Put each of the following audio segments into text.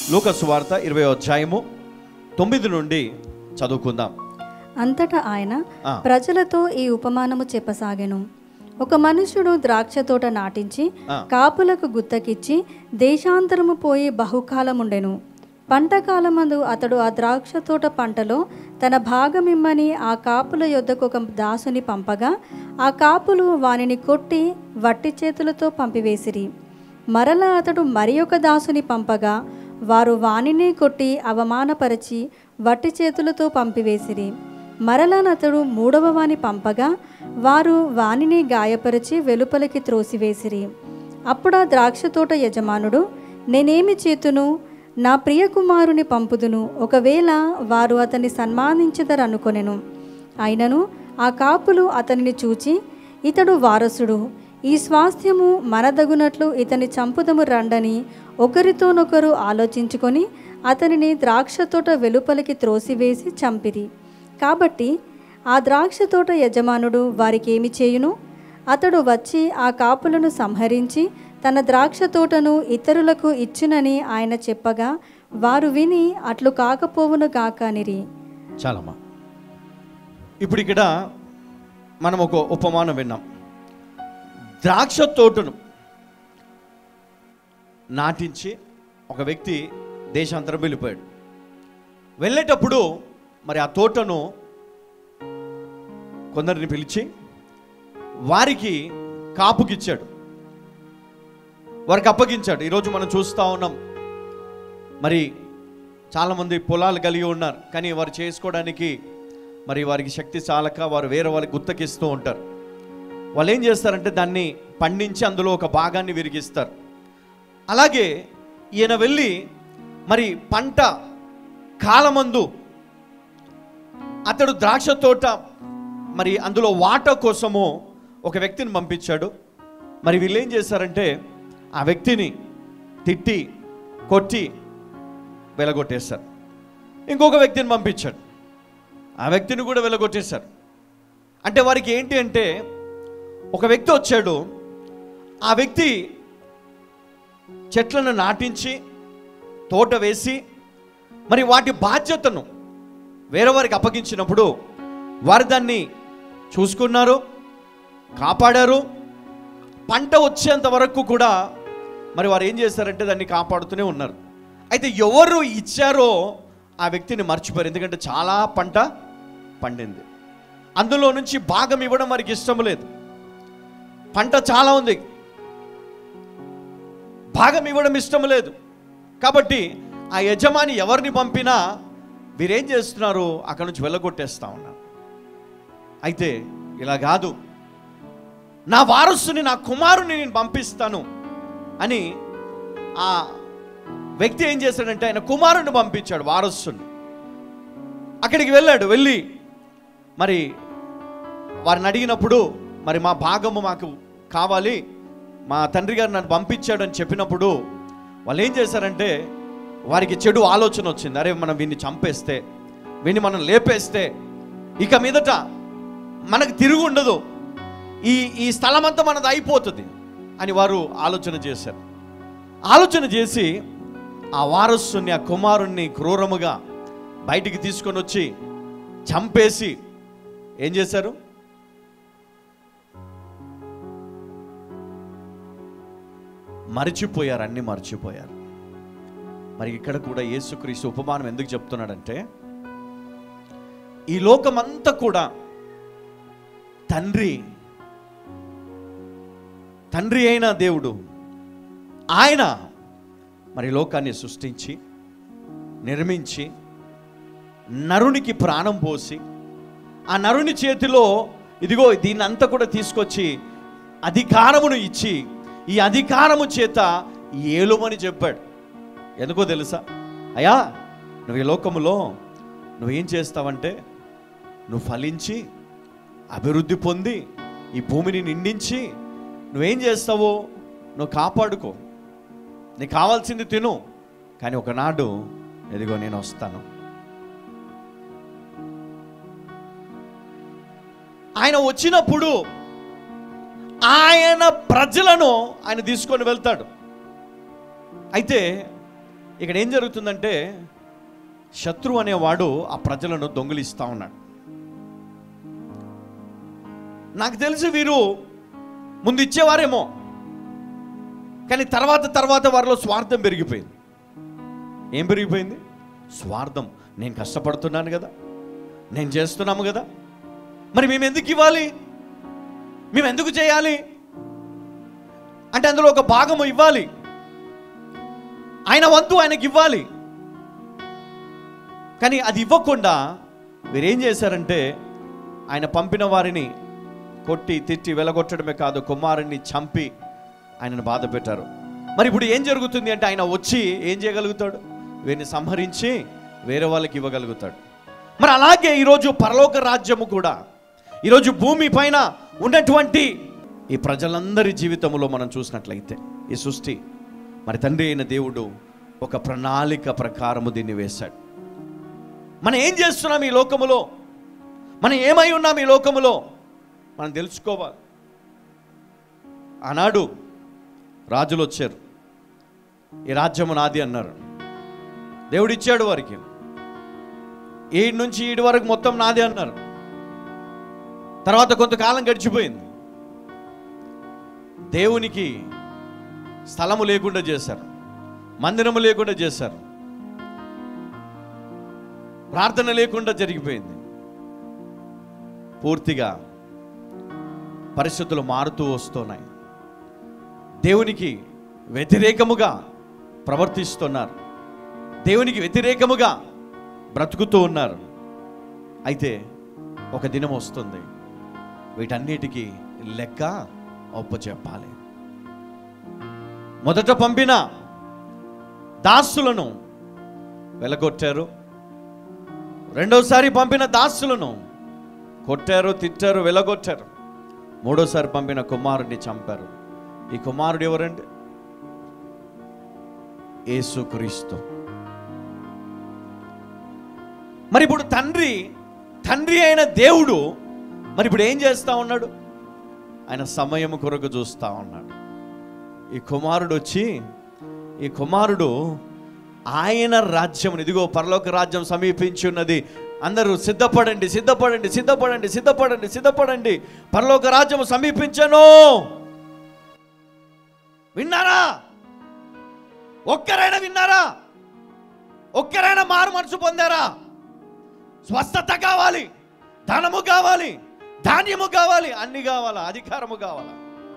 లూకసు వార్త ఇరవై అధ్యాయము తొమ్మిది నుండి చదువుకుందాం అంతటా ఆయన ఆ. ప్రజలతో ఈ ఉపమానము చెప్పసాగెను ఒక మనుషుడు ద్రాక్ష తోట నాటించి ఆ. కాపులకు గుత్తకిచ్చి దేశాంతరము పోయి బహుకాలముండెను పంట కాలమందు అతడు ఆ ద్రాక్ష తోట పంటలో తన భాగమిమ్మని ఆ కాపుల యొద్దకు ఒక దాసుని పంపగా ఆ కాపులు వానిని కొట్టి వట్టి చేతులతో పంపివేసిరి మరల అతడు మరి ఒక దాసుని పంపగా వారు వానినే కొట్టి అవమానపరచి వట్టి చేతులతో పంపివేసిరి మరలానతడు మూడవ వాని పంపగా వారు వానిని గాయపరిచి వెలుపలికి త్రోసివేసిరి అప్పుడు ఆ ద్రాక్ష తోట యజమానుడు నేనేమి చేతును నా ప్రియ కుమారుని పంపుదును ఒకవేళ వారు అతన్ని సన్మానించదరనుకొనెను అయినను ఆ కాపులు అతనిని చూచి ఇతడు వారసుడు ఈ స్వాస్థ్యము మనదగునట్లు ఇతని చంపుదము రండని ఒకరితోనొకరు ఆలోచించుకొని అతనిని ద్రాక్ష తోట వెలుపలికి త్రోసివేసి చంపిరి కాబట్టి ఆ ద్రాక్ష తోట యజమానుడు వారికి ఏమి చేయును అతడు వచ్చి ఆ కాపులను సంహరించి తన ద్రాక్ష తోటను ఇతరులకు ఇచ్చునని ఆయన చెప్పగా వారు విని అట్లు కాకపోవును కాకనిరి చాలమ్మా ఇప్పుడు ఇక్కడ మనం ఒక ఉపమానం విన్నాం ద్రాక్ష తోటను నాటించి ఒక వ్యక్తి దేశాంతరం వెళ్ళిపోయాడు వెళ్ళేటప్పుడు మరి ఆ తోటను కొందరిని పిలిచి వారికి కాపుకిచ్చాడు వారికి అప్పగించాడు ఈరోజు మనం చూస్తూ ఉన్నాం మరి చాలామంది పొలాలు కలిగి ఉన్నారు కానీ వారు చేసుకోవడానికి మరి వారికి శక్తి చాలక వారు వేరే వాళ్ళకి గుత్తకిస్తూ ఉంటారు వాళ్ళు ఏం చేస్తారంటే దాన్ని పండించి అందులో ఒక భాగాన్ని విరిగిస్తారు అలాగే ఈయన వెళ్ళి మరి పంట కాలమందు అతడు ద్రాక్ష తోట మరి అందులో వాటా కోసము ఒక వ్యక్తిని పంపించాడు మరి వీళ్ళు ఏం చేశారంటే ఆ వ్యక్తిని తిట్టి కొట్టి వెలగొట్టేశారు ఇంకొక వ్యక్తిని పంపించాడు ఆ వ్యక్తిని కూడా వెలగొట్టేశారు అంటే వారికి ఏంటి అంటే ఒక వ్యక్తి వచ్చాడు ఆ వ్యక్తి చెట్లను నాటించి తోట వేసి మరి వాటి బాధ్యతను వేరే వారికి అప్పగించినప్పుడు వారు దాన్ని చూసుకున్నారు కాపాడారు పంట వచ్చేంత వరకు కూడా మరి వారు ఏం చేశారంటే దాన్ని కాపాడుతూనే ఉన్నారు అయితే ఎవరు ఇచ్చారో ఆ వ్యక్తిని మర్చిపోయారు ఎందుకంటే చాలా పంట పండింది అందులో నుంచి భాగం ఇవ్వడం వారికి ఇష్టం లేదు పంట చాలా ఉంది భాగం ఇవ్వడం ఇష్టం లేదు కాబట్టి ఆ యజమాని ఎవరిని పంపినా వీరేం చేస్తున్నారు అక్కడ నుంచి వెళ్ళగొట్టేస్తా ఉన్నారు అయితే ఇలా కాదు నా వారసుని నా కుమారుని నేను పంపిస్తాను అని ఆ వ్యక్తి ఏం చేశాడంటే ఆయన కుమారుని పంపించాడు వారసుని అక్కడికి వెళ్ళాడు వెళ్ళి మరి వారిని అడిగినప్పుడు మరి మా భాగము మాకు కావాలి మా తండ్రి గారు నన్ను పంపించాడు అని చెప్పినప్పుడు వాళ్ళు ఏం చేశారంటే వారికి చెడు ఆలోచన వచ్చింది అరే మనం వీన్ని చంపేస్తే వీన్ని మనం లేపేస్తే ఇక మీదట మనకు తిరుగు ఉండదు ఈ ఈ స్థలం అంతా మనది అయిపోతుంది అని వారు ఆలోచన చేశారు ఆలోచన చేసి ఆ వారసుని ఆ కుమారుణ్ణి క్రూరముగా బయటికి తీసుకొని వచ్చి చంపేసి ఏం చేశారు మరిచిపోయారు అన్ని మర్చిపోయారు మరి ఇక్కడ కూడా యేసుక్రీస్తు ఉపమానం ఎందుకు చెప్తున్నాడంటే ఈ లోకమంతా కూడా తండ్రి తండ్రి అయిన దేవుడు ఆయన మరి లోకాన్ని సృష్టించి నిర్మించి నరునికి ప్రాణం పోసి ఆ నరుని చేతిలో ఇదిగో దీన్ని అంతా కూడా తీసుకొచ్చి అధికారమును ఇచ్చి ఈ అధికారము చేత ఏలుమని చెప్పాడు ఎందుకో తెలుసా అయ్యా నువ్వు ఈ లోకములో నువ్వేం చేస్తావంటే నువ్వు ఫలించి అభివృద్ధి పొంది ఈ భూమిని నిండించి నువ్వేం చేస్తావో నువ్వు కాపాడుకో నీకు కావాల్సింది తిను కానీ ఒకనాడు ఎదిగో నేను వస్తాను ఆయన వచ్చినప్పుడు ఆయన ప్రజలను ఆయన తీసుకొని వెళ్తాడు అయితే ఇక్కడ ఏం జరుగుతుందంటే శత్రువు అనేవాడు ఆ ప్రజలను దొంగిలిస్తా ఉన్నాడు నాకు తెలిసి వీరు ముందు ఇచ్చేవారేమో కానీ తర్వాత తర్వాత వారిలో స్వార్థం పెరిగిపోయింది ఏం పెరిగిపోయింది స్వార్థం నేను కష్టపడుతున్నాను కదా నేను చేస్తున్నాము కదా మరి మేము ఎందుకు ఇవ్వాలి మేము ఎందుకు చేయాలి అంటే అందులో ఒక భాగము ఇవ్వాలి ఆయన వంతు ఆయనకి ఇవ్వాలి కానీ అది ఇవ్వకుండా వీరేం చేశారంటే ఆయన పంపిన వారిని కొట్టి తిట్టి వెలగొట్టడమే కాదు కుమారుణ్ణి చంపి ఆయనను బాధ పెట్టారు మరి ఇప్పుడు ఏం జరుగుతుంది అంటే ఆయన వచ్చి ఏం చేయగలుగుతాడు వీరిని సంహరించి వేరే వాళ్ళకి ఇవ్వగలుగుతాడు మరి అలాగే ఈరోజు పరలోక రాజ్యము కూడా ఈరోజు భూమి పైన ఉన్నటువంటి ఈ ప్రజలందరి జీవితంలో మనం చూసినట్లయితే ఈ సృష్టి మరి తండ్రి అయిన దేవుడు ఒక ప్రణాళిక ప్రకారము దీన్ని వేశాడు మనం ఏం చేస్తున్నాం ఈ లోకములో మనం ఏమై ఉన్నాం ఈ లోకములో మనం తెలుసుకోవాలి ఆనాడు రాజులు వచ్చారు ఈ రాజ్యము నాది అన్నారు దేవుడిచ్చాడు వారికి ఏడు నుంచి ఈడు వరకు మొత్తం నాదే అన్నారు తర్వాత కొంతకాలం గడిచిపోయింది దేవునికి స్థలము లేకుండా చేశారు మందిరము లేకుండా చేశారు ప్రార్థన లేకుండా జరిగిపోయింది పూర్తిగా పరిస్థితులు మారుతూ వస్తున్నాయి దేవునికి వ్యతిరేకముగా ప్రవర్తిస్తున్నారు దేవునికి వ్యతిరేకముగా బ్రతుకుతూ ఉన్నారు అయితే ఒక దినం వస్తుంది వీటన్నిటికీ లెక్క ఒప్పచెప్పాలి మొదట పంపిన దాసులను వెలగొట్టారు రెండోసారి పంపిన దాసులను కొట్టారు తిట్టారు వెలగొట్టారు మూడోసారి పంపిన కుమారుడిని చంపారు ఈ కుమారుడు ఎవరండి యేసుక్రీస్తు మరి ఇప్పుడు తండ్రి తండ్రి అయిన దేవుడు మరి ఇప్పుడు ఏం చేస్తా ఉన్నాడు ఆయన సమయం కొరకు చూస్తా ఉన్నాడు ఈ కుమారుడు వచ్చి ఈ కుమారుడు ఆయన రాజ్యం ఇదిగో పరలోక రాజ్యం సమీపించి ఉన్నది అందరూ సిద్ధపడండి సిద్ధపడండి సిద్ధపడండి సిద్ధపడండి సిద్ధపడండి పరలోక రాజ్యం సమీపించను విన్నారా ఒక్కరైనా విన్నారా ఒక్కరైనా మారు మనసు పొందారా స్వస్థత కావాలి ధనము కావాలి ధాన్యము కావాలి అన్ని కావాలా అధికారము కావాలా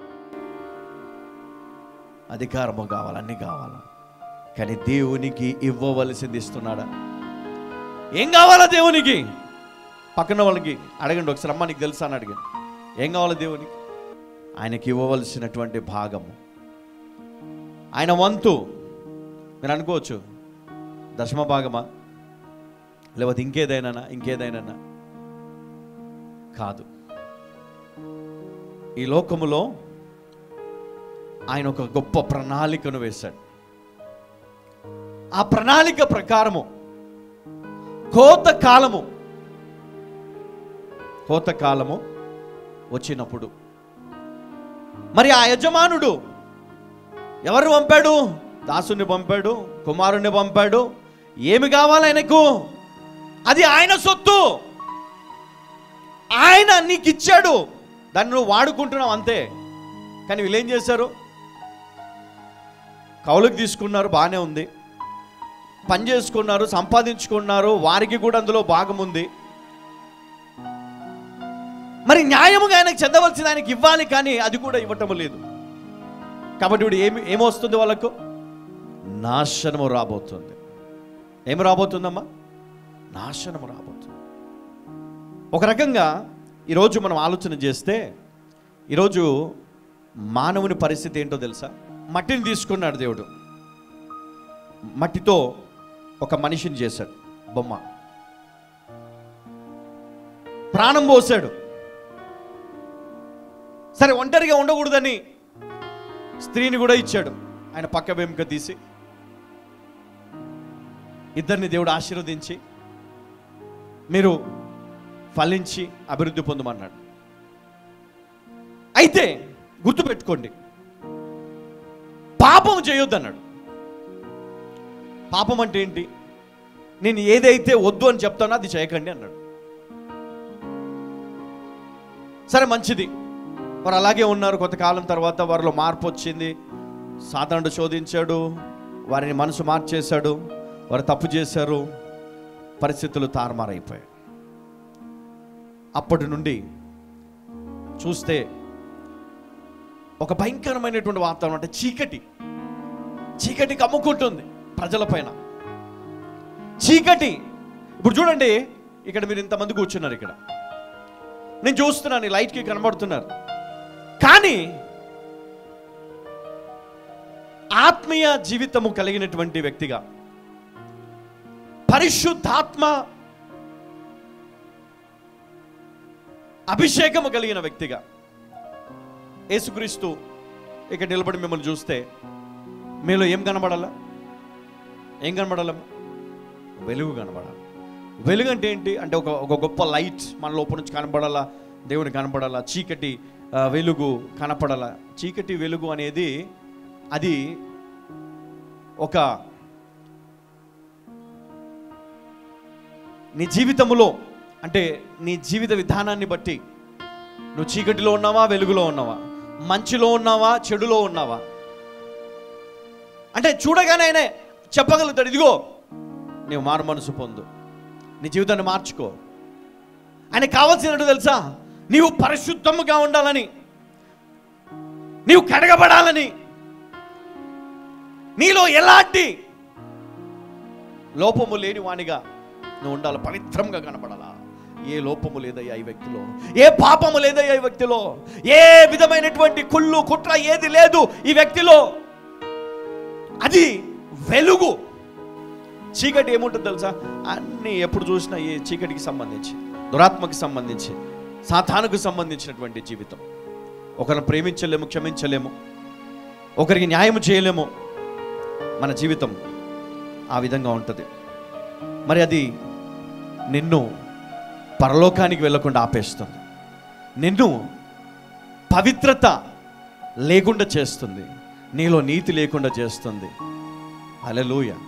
అధికారము కావాలి అన్ని కావాలా కానీ దేవునికి ఇవ్వవలసింది ఇస్తున్నాడా ఏం కావాలా దేవునికి పక్కన వాళ్ళకి అడగండి ఒకసారి అమ్మ నీకు తెలుసా అని అడిగాను ఏం కావాలా దేవునికి ఆయనకి ఇవ్వవలసినటువంటి భాగము ఆయన వంతు మీరు అనుకోవచ్చు దశమ భాగమా లేకపోతే ఇంకేదైనా ఇంకేదైనా కాదు ఈ లోకములో ఆయన ఒక గొప్ప ప్రణాళికను వేశాడు ఆ ప్రణాళిక ప్రకారము కోత కాలము కోత కాలము వచ్చినప్పుడు మరి ఆ యజమానుడు ఎవరు పంపాడు దాసుని పంపాడు కుమారుణ్ణి పంపాడు ఏమి కావాలి ఆయనకు అది ఆయన సొత్తు ఆయన నీకు ఇచ్చాడు దాన్ని నువ్వు వాడుకుంటున్నావు అంతే కానీ వీళ్ళు ఏం చేశారు కౌలుకు తీసుకున్నారు బాగానే ఉంది పని చేసుకున్నారు సంపాదించుకున్నారు వారికి కూడా అందులో భాగం ఉంది మరి న్యాయముగా ఆయనకు చెందవలసిన ఆయనకి ఇవ్వాలి కానీ అది కూడా ఇవ్వటం లేదు కాబట్టి ఇప్పుడు ఏమి ఏమొస్తుంది వాళ్ళకు నాశనము రాబోతుంది ఏమి రాబోతుందమ్మా నాశనము రాబోతుంది ఒక రకంగా ఈరోజు మనం ఆలోచన చేస్తే ఈరోజు మానవుని పరిస్థితి ఏంటో తెలుసా మట్టిని తీసుకున్నాడు దేవుడు మట్టితో ఒక మనిషిని చేశాడు బొమ్మ ప్రాణం పోసాడు సరే ఒంటరిగా ఉండకూడదని స్త్రీని కూడా ఇచ్చాడు ఆయన పక్క వెంక తీసి ఇద్దరిని దేవుడు ఆశీర్వదించి మీరు ఫలించి అభివృద్ధి పొందమన్నాడు అయితే గుర్తుపెట్టుకోండి పాపం చేయొద్దన్నాడు పాపం అంటే ఏంటి నేను ఏదైతే వద్దు అని చెప్తానో అది చేయకండి అన్నాడు సరే మంచిది వారు అలాగే ఉన్నారు కొంతకాలం తర్వాత వారిలో మార్పు వచ్చింది సాధారణ శోధించాడు వారిని మనసు మార్చేశాడు వారు తప్పు చేశారు పరిస్థితులు తారుమారైపోయాయి అప్పటి నుండి చూస్తే ఒక భయంకరమైనటువంటి వాతావరణం అంటే చీకటి చీకటి కమ్ముకుంటుంది ప్రజలపైన చీకటి ఇప్పుడు చూడండి ఇక్కడ మీరు ఇంతమంది కూర్చున్నారు ఇక్కడ నేను చూస్తున్నాను ఈ లైట్కి కనబడుతున్నారు కానీ ఆత్మీయ జీవితము కలిగినటువంటి వ్యక్తిగా పరిశుద్ధాత్మ అభిషేకము కలిగిన వ్యక్తిగా యేసుక్రీస్తు ఇక్కడ నిలబడి మిమ్మల్ని చూస్తే మీలో ఏం కనబడాలా ఏం కనబడాలమ్మా వెలుగు కనబడాలి వెలుగు అంటే ఏంటి అంటే ఒక ఒక గొప్ప లైట్ మన లోపల నుంచి కనబడాలా దేవుని కనబడాలా చీకటి ఆ, వెలుగు కనపడాలా చీకటి వెలుగు అనేది అది ఒక నీ జీవితములో అంటే నీ జీవిత విధానాన్ని బట్టి నువ్వు చీకటిలో ఉన్నావా వెలుగులో ఉన్నావా మంచిలో ఉన్నావా చెడులో ఉన్నావా అంటే చూడగానే ఆయనే చెప్పగలుగుతాడు ఇదిగో నీవు మారు మనసు పొందు నీ జీవితాన్ని మార్చుకో ఆయన కావాల్సినట్టు తెలుసా నీవు పరిశుద్ధముగా ఉండాలని నీవు కడగబడాలని నీలో ఎలాంటి లోపము లేని వానిగా నువ్వు ఉండాలి పవిత్రంగా కనపడాలా ఏ లోపము లేదయ్యా ఈ వ్యక్తిలో ఏ పాపము లేదయ్యా ఈ వ్యక్తిలో ఏ విధమైనటువంటి కుళ్ళు కుట్ర ఏది లేదు ఈ వ్యక్తిలో అది వెలుగు చీకటి ఏముంటుంది తెలుసా అన్నీ ఎప్పుడు చూసినా ఏ చీకటికి సంబంధించి దురాత్మకి సంబంధించి సాతానుకు సంబంధించినటువంటి జీవితం ఒకరిని ప్రేమించలేము క్షమించలేము ఒకరికి న్యాయం చేయలేము మన జీవితం ఆ విధంగా ఉంటుంది మరి అది నిన్ను పరలోకానికి వెళ్ళకుండా ఆపేస్తుంది నిన్ను పవిత్రత లేకుండా చేస్తుంది నీలో నీతి లేకుండా చేస్తుంది అలెలుయ